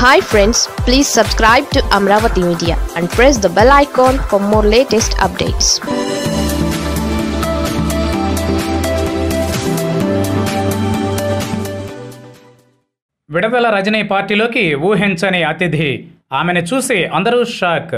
hi friends please subscribe to Amaravati media and press the bell icon for more latest updates విడుదల రజనీ పార్టీలోకి ఊహించని అతిథి ఆమెను చూసి అందరూ షాక్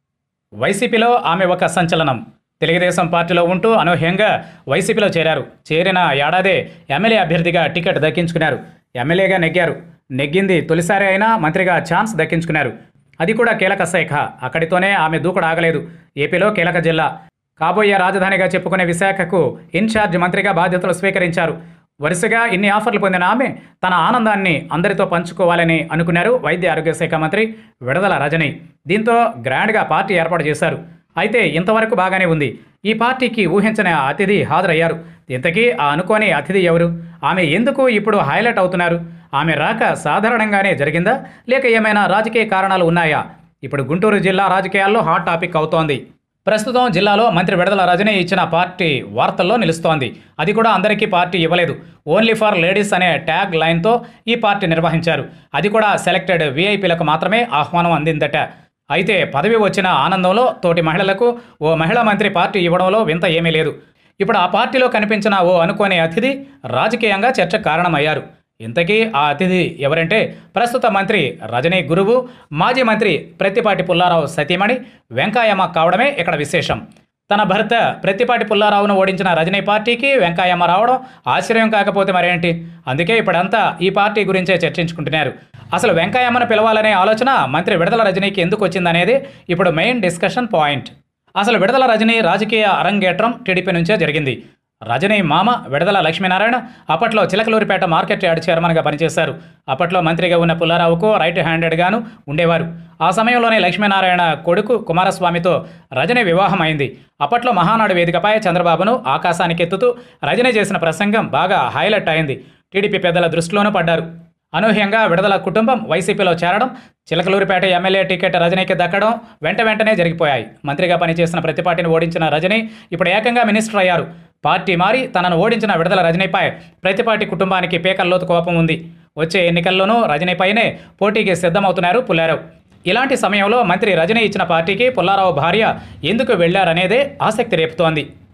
వైసీపీలో ఆమె ఒక సంచలనం తెలుగుదేశం పార్టీలో ఉంటూ అనూహ్యంగా వైసీపీలో చేరారు చేరిన ఏడాదే ఎమ్మెల్యే అభ్యర్థిగా టికెట్ దక్కించుకున్నారు ఎమ్మెల్యేగా నెగ్గారు నెగ్గింది తొలిసారి అయినా మంత్రిగా ఛాన్స్ దక్కించుకున్నారు అది కూడా కీలక శాఖ అక్కడితోనే ఆమె దూకుడు ఆగలేదు ఏపీలో కీలక జిల్లా కాబోయే రాజధానిగా చెప్పుకునే విశాఖకు ఇన్ఛార్జ్ మంత్రిగా బాధ్యతలు స్వీకరించారు వరుసగా ఇన్ని ఆఫర్లు పొందిన ఆమె తన ఆనందాన్ని అందరితో పంచుకోవాలని అనుకున్నారు వైద్య ఆరోగ్య శాఖ మంత్రి విడదల రజని దీంతో గ్రాండ్గా పార్టీ ఏర్పాటు చేశారు అయితే ఇంతవరకు బాగానే ఉంది ఈ పార్టీకి ఊహించని అతిథి హాజరయ్యారు ఇంతకీ ఆ అనుకోని అతిథి ఎవరు ఆమె ఎందుకు ఇప్పుడు హైలైట్ అవుతున్నారు ఆమె రాక సాధారణంగానే జరిగిందా లేక ఏమైనా రాజకీయ కారణాలు ఉన్నాయా ఇప్పుడు గుంటూరు జిల్లా రాజకీయాల్లో హాట్ టాపిక్ అవుతోంది ప్రస్తుతం జిల్లాలో మంత్రి విడదల రజనీ ఇచ్చిన పార్టీ వార్తల్లో నిలుస్తోంది అది కూడా అందరికీ పార్టీ ఇవ్వలేదు ఓన్లీ ఫర్ లేడీస్ అనే ట్యాగ్ లైన్తో ఈ పార్టీ నిర్వహించారు అది కూడా సెలెక్టెడ్ వీఐపీలకు మాత్రమే ఆహ్వానం అందిందట అయితే పదవి వచ్చిన ఆనందంలో తోటి మహిళలకు ఓ మహిళా మంత్రి పార్టీ ఇవ్వడంలో వింత ఏమీ లేదు ఇప్పుడు ఆ పార్టీలో కనిపించిన ఓ అనుకోని అతిథి రాజకీయంగా చర్చకు కారణమయ్యారు ఇంతకీ ఆ అతిథి ఎవరంటే ప్రస్తుత మంత్రి రజనీ గురువు మాజీ మంత్రి ప్రత్తిపాటి పుల్లారావు సతీమణి వెంకాయమ్మ కావడమే ఇక్కడ విశేషం తన భర్త ప్రత్తిపాటి పుల్లారావును ఓడించిన రజనీ పార్టీకి వెంకాయమ్మ రావడం ఆశ్చర్యం కాకపోతే మరేంటి అందుకే ఇప్పుడంతా ఈ పార్టీ గురించే చర్చించుకుంటున్నారు అసలు వెంకాయమ్మను పిలవాలనే ఆలోచన మంత్రి విడదల రజనీకి ఎందుకు వచ్చిందనేది ఇప్పుడు మెయిన్ డిస్కషన్ పాయింట్ అసలు విడదల రజనీ రాజకీయ అరంగేట్రం టీడీపీ నుంచే జరిగింది రజనీ మామ విడదల లక్ష్మీనారాయణ అప్పట్లో చిలకలూరిపేట మార్కెట్ యార్డ్ చైర్మన్గా పనిచేశారు అప్పట్లో మంత్రిగా ఉన్న పుల్లారావుకు రైట్ హ్యాండెడ్గాను ఉండేవారు ఆ సమయంలోనే లక్ష్మీనారాయణ కొడుకు కుమారస్వామితో రజనీ వివాహం అయింది అప్పట్లో మహానాడు వేదికపై చంద్రబాబును ఆకాశానికి ఎత్తుతూ రజనీ చేసిన ప్రసంగం బాగా హైలైట్ అయింది టీడీపీ పెద్దల దృష్టిలోనూ పడ్డారు అనూహ్యంగా విడదల కుటుంబం వైసీపీలో చేరడం చిలకలూరిపేట ఎమ్మెల్యే టికెట్ రజనీకి దక్కడం వెంట వెంటనే జరిగిపోయాయి మంత్రిగా పనిచేసిన ప్రతిపాటిని ఓడించిన రజనీ ఇప్పుడు ఏకంగా మినిస్టర్ అయ్యారు పార్టీ మారి తనను ఓడించిన విడదల రజనీపై ప్రతిపాటి కుటుంబానికి పేకల్లోతు కోపం ఉంది వచ్చే ఎన్నికల్లోనూ రజనీపైనే పోటీకి సిద్ధమవుతున్నారు పుల్లారావు ఇలాంటి సమయంలో మంత్రి రజనీ ఇచ్చిన పార్టీకి పుల్లారావు భార్య ఎందుకు వెళ్లారనేదే ఆసక్తి రేపుతోంది